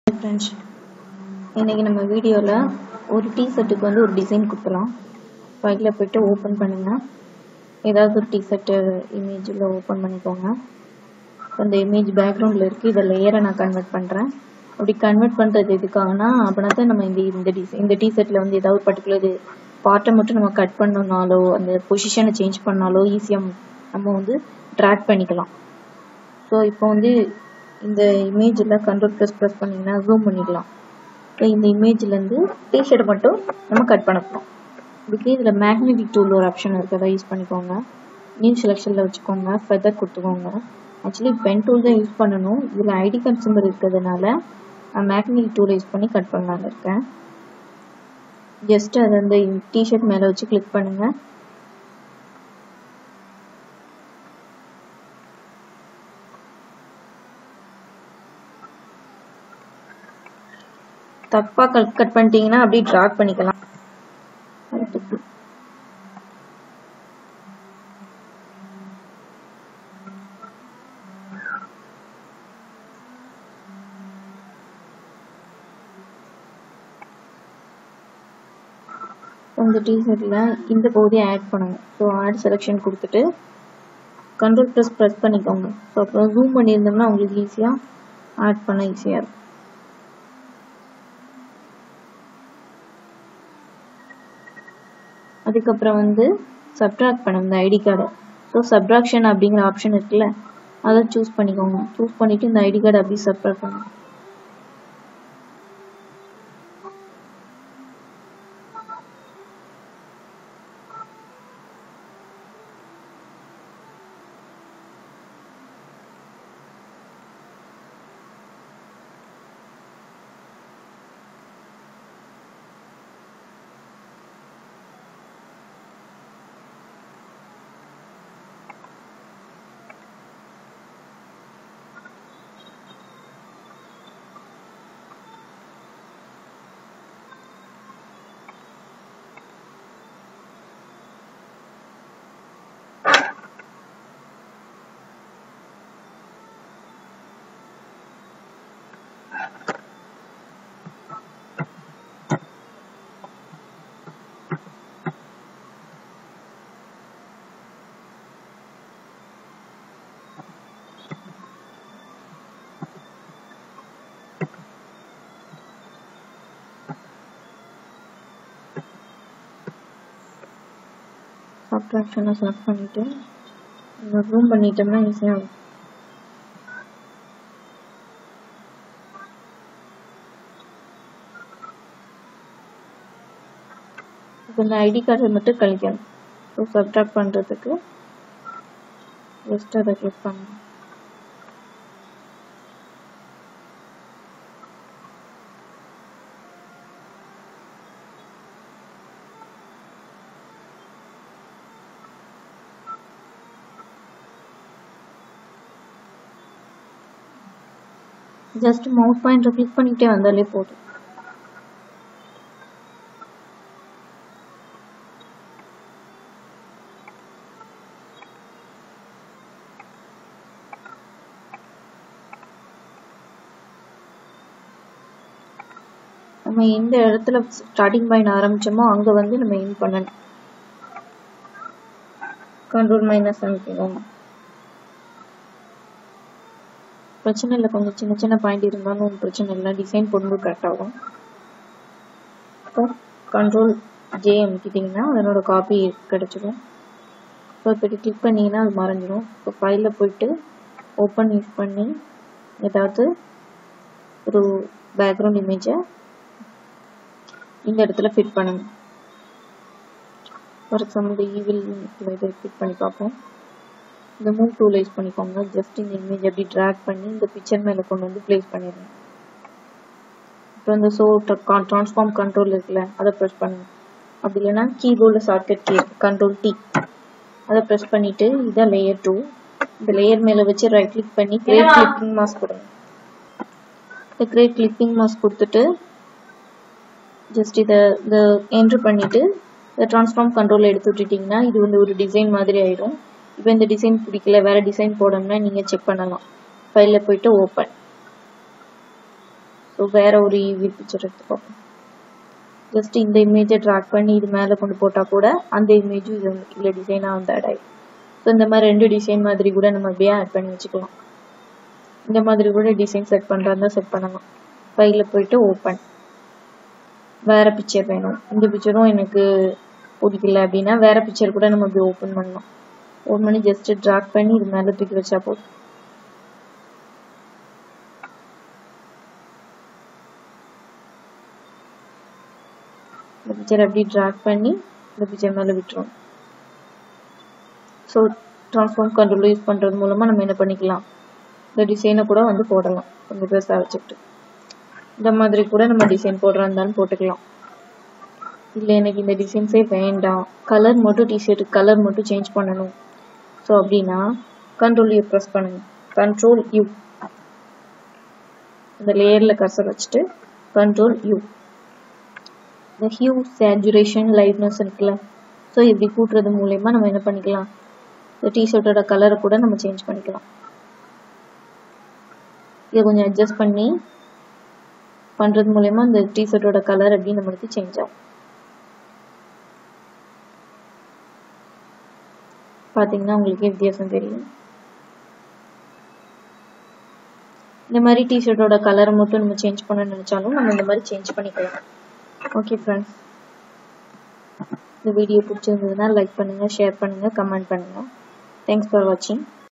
friends இன்றைக்கி நம்ம வீடியோவில் ஒரு டீ ஷர்ட்டுக்கு வந்து ஒரு டிசைன் கொடுக்கலாம் ஃபைலில் போய்ட்டு ஓப்பன் பண்ணுங்கள் ஏதாவது ஒரு டீ ஷர்ட்டு இமேஜில் ஓப்பன் பண்ணிக்கோங்க அந்த இமேஜ் பேக்ரவுண்டில் இருக்குது இதை லேயரை நான் கன்வெர்ட் பண்ணுறேன் அப்படி கன்வெர்ட் பண்ணுறது எதுக்காகனா அப்படின்னா தான் நம்ம இந்த இந்த டிசைன் இந்த டீ ஷர்ட்டில் வந்து ஏதாவது பர்டிகுலர் பார்ட்டை மட்டும் நம்ம கட் பண்ணனாலோ அந்த பொசிஷனை சேஞ்ச் பண்ணாலோ ஈஸியாக நம்ம வந்து ட்ராக் பண்ணிக்கலாம் ஸோ இப்போ வந்து இந்த இமேஜில் கண்ட்ரோல் ப்ரெஸ் ப்ரெஸ் பண்ணிங்கன்னா ஜூம் பண்ணிக்கலாம் இப்போ இந்த இமேஜ்லேருந்து டிஷர்ட் மட்டும் நம்ம கட் பண்ண போகிறோம் இதுக்கு இதில் மேக்னெட்டிக் டூல் ஒரு ஆப்ஷன் இருக்குது அதை யூஸ் பண்ணிக்கோங்க நியூ செலெக்ஷனில் வச்சுக்கோங்க ஃபெதர் கொடுத்துக்கோங்க ஆக்சுவலி பென் டூல் தான் யூஸ் பண்ணணும் இதில் ஐடி கன்சூமர் இருக்கிறதுனால நான் மேக்னெட்டிக் டூலை யூஸ் பண்ணி கட் பண்ணலான்னு இருக்கேன் ஜஸ்ட் அதை அந்த டிஷர்ட் மேலே வச்சு கிளிக் பண்ணுங்கள் தப்பாக கட் கட் பண்ணிட்டீங்கன்னா அப்படியே ட்ராக் பண்ணிக்கலாம் அடுத்து இந்த டிஷர்ட்டில் இந்த பகுதியை ஆட் பண்ணுங்க ஸோ ஆட் செலெக்ஷன் கொடுத்துட்டு கண்ட்ரோல் ப்ரெஸ் ப்ரெஸ் பண்ணிக்கோங்க ஸோ அப்புறம் ஜூம் பண்ணியிருந்தோம்னா உங்களுக்கு ஈஸியாக ஆட் பண்ண ஈஸியாக இருக்கும் அதுக்கப்புறம் வந்து சப்ட்ராக்ட் பண்ணணும் இந்த ஐடி கார்டை ஸோ சப்ட்ராக்ஷன் அப்படிங்கிற ஆப்ஷன் இருக்குல்ல அதை சூஸ் பண்ணிக்கோங்க சூஸ் பண்ணிவிட்டு இந்த ஐடி கார்டை அப்படியே சப்ட்ராக்ட் பண்ணுங்க சப்ட்ராக்ஷனை செலக்ட் பண்ணிவிட்டு நம்ம ஜூம் பண்ணிட்டோம்னா ஈஸியாக இருக்கும் இப்போ இந்த ஐடி கார்டை மட்டும் கழிக்கணும் ஸோ சப்ட்ராக்ட் பண்ணுறதுக்கு ஜஸ்ட் அதை கிளிக் பண்ணணும் ஜஸ்ட் மவுஸ் பாயிண்டர் கிளிக் பண்ணிக்கிட்டே வந்தாலே போதும் நம்ம எந்த இடத்துல ஸ்டார்டிங் பாயிண்ட் ஆரம்பிச்சோமோ அங்கே வந்து நம்ம என் பண்ணணும் கண்ட்ரோல் மைனஸ் அமைக்கணும் பிரச்சனை இல்லை கொஞ்சம் சின்ன சின்ன பாயிண்ட் இருந்தாலும் பிரச்சனை இல்லை டிசைன் போடும்போது கரெக்டாகும் இப்போ கண்ட்ரோல் ஜே அமைக்கிட்டிங்கன்னா அதனோட காப்பி கிடச்சிடும் ஸோ இப்போ கிளிக் பண்ணிங்கன்னா அது மறைஞ்சிடும் இப்போ ஃபைலில் போயிட்டு ஓப்பன் யூஸ் பண்ணி ஏதாவது ஒரு பேக்ரவுண்ட் இமேஜை இந்த இடத்துல ஃபிட் பண்ணணும் ஃபார் எக்ஸாம்பிள் இந்த ஈவில் இதை ஃபிட் பண்ணி பார்ப்போம் இந்த மூவ் டூல் யூஸ் பண்ணிக்கோங்க ஜஸ்ட் இந்த இமேஜ் அப்படி ட்ராக் பண்ணி இந்த பிக்சர் மேலே கொண்டு வந்து ப்ளேஸ் பண்ணிடுங்க அப்புறம் இந்த ஸோ ட்ரான்ஸ்ஃபார்ம் கண்ட்ரோல் இருக்குல்ல அதை ப்ரெஸ் பண்ணுங்க அப்படி இல்லைன்னா கீபோர்டில் ஷார்ட்கட் கீ கண்ட்ரோல் டி அதை ப்ரெஸ் பண்ணிவிட்டு இதான் லேயர் டூ இந்த லேயர் மேலே வச்சு ரைட் கிளிக் பண்ணி கிரேட் கிளிப்பிங் மாஸ்க் கொடுங்க இந்த கிரேட் கிளிப்பிங் மாஸ்க் கொடுத்துட்டு ஜஸ்ட் இதை இந்த என்ட்ரு பண்ணிவிட்டு இதை ட்ரான்ஸ்ஃபார்ம் கண்ட்ரோலில் எடுத்து விட்டுட்டிங்கன்னா இது வந்து ஒரு டிசைன் மாதிரி ஆயிடும் இப்போ இந்த டிசைன் பிடிக்கல வேறு டிசைன் போடணும்னா நீங்கள் செக் பண்ணலாம் ஃபைலில் போயிட்டு ஓப்பன் ஸோ வேற ஒரு ஈவி பிக்சர் எடுத்து பார்ப்போம் ஜஸ்ட் இந்த இமேஜை ட்ராக் பண்ணி இது மேலே கொண்டு போட்டால் கூட அந்த இமேஜும் இது இல்லை டிசைனாக வந்து ஆட் ஆகிடும் ஸோ இந்த மாதிரி ரெண்டு டிசைன் மாதிரி கூட நம்ம அப்படியே ஆட் பண்ணி வச்சுக்கலாம் இந்த மாதிரி கூட டிசைன் செட் பண்ணுறதா செட் பண்ணலாம் ஃபைலில் போயிட்டு ஓப்பன் வேற பிக்சர் வேணும் இந்த பிக்சரும் எனக்கு பிடிக்கல அப்படின்னா வேற பிக்சர் கூட நம்ம இப்படி ஓப்பன் பண்ணலாம் ஓப்பன் பண்ணி ஜஸ்ட் ட்ராக் பண்ணி இது மேலே தூக்கி வச்சா போதும் இந்த பிக்சர் அப்படி ட்ராக் பண்ணி இந்த பிக்சர் மேலே விட்டுரும் ஸோ ட்ரான்ஸ்ஃபார்ம் கண்ட்ரோல் யூஸ் பண்ணுறது மூலமாக நம்ம என்ன பண்ணிக்கலாம் இந்த டிசைனை கூட வந்து போடலாம் கொஞ்சம் பெருசாக வச்சுக்கிட்டு இந்த மாதிரி கூட நம்ம டிசைன் போடுறா இருந்தாலும் போட்டுக்கலாம் இல்லை எனக்கு இந்த டிசைன்ஸே வேண்டாம் கலர் மட்டும் டிஷர்ட் கலர் மட்டும் சேஞ்ச் பண்ணணும் ஸோ அப்படின்னா கண்ட்ரோல் யூ ப்ரெஸ் பண்ணுங்க கண்ட்ரோல் யூ இந்த லேயரில் கர்சர் வச்சுட்டு கண்ட்ரோல் யூ இந்த ஹியூ சேச்சுரேஷன் லைட்னஸ் இருக்குல்ல ஸோ இப்படி கூட்டுறது மூலயமா நம்ம என்ன பண்ணிக்கலாம் இந்த டிஷர்ட்டோட கலரை கூட நம்ம சேஞ்ச் பண்ணிக்கலாம் இதை கொஞ்சம் அட்ஜஸ்ட் பண்ணி பண்ணுறது மூலயமா இந்த டிஷர்ட்டோட கலர் எப்படி நம்மளுக்கு சேஞ்ச் ஆகும் பார்த்தீங்கன்னா உங்களுக்கே வித்தியாசம் தெரியும் இந்த மாதிரி டிஷர்ட்டோட கலரை மட்டும் நம்ம சேஞ்ச் பண்ண நினைச்சாலும் நம்ம இந்த மாதிரி சேஞ்ச் பண்ணிக்கலாம் ஓகே ஃப்ரெண்ட்ஸ் இந்த வீடியோ பிடிச்சிருந்ததுன்னா லைக் பண்ணுங்கள் ஷேர் பண்ணுங்கள் கமெண்ட் பண்ணுங்கள் தேங்க்ஸ் ஃபார் வாட்சிங்